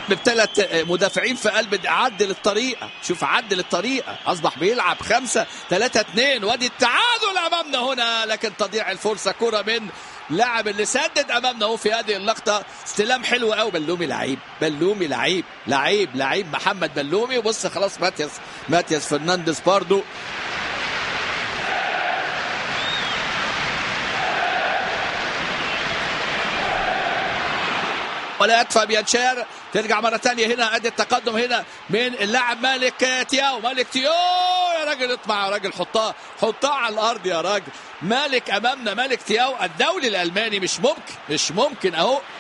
بثلاث مدافعين في قلب عدل الطريقه شوف عدل الطريقه اصبح بيلعب خمسة ثلاثة اثنين وادي التعادل امامنا هنا لكن تضيع الفرصه كره من لاعب اللي سدد امامنا اهو في هذه اللقطه استلام حلو قوي بلومي لعيب بلومي لعيب لعيب لعيب محمد بلومي وبص خلاص ماتياس ماتياس فرنانديز باردو ولا يدفع بيانشير ترجع مرة ثانية هنا ادي التقدم هنا من اللاعب مالك تياو مالك تياو يا راجل اطمع يا راجل حطها حطها على الارض يا راجل مالك امامنا مالك تياو الدولي الالماني مش ممكن مش ممكن اهو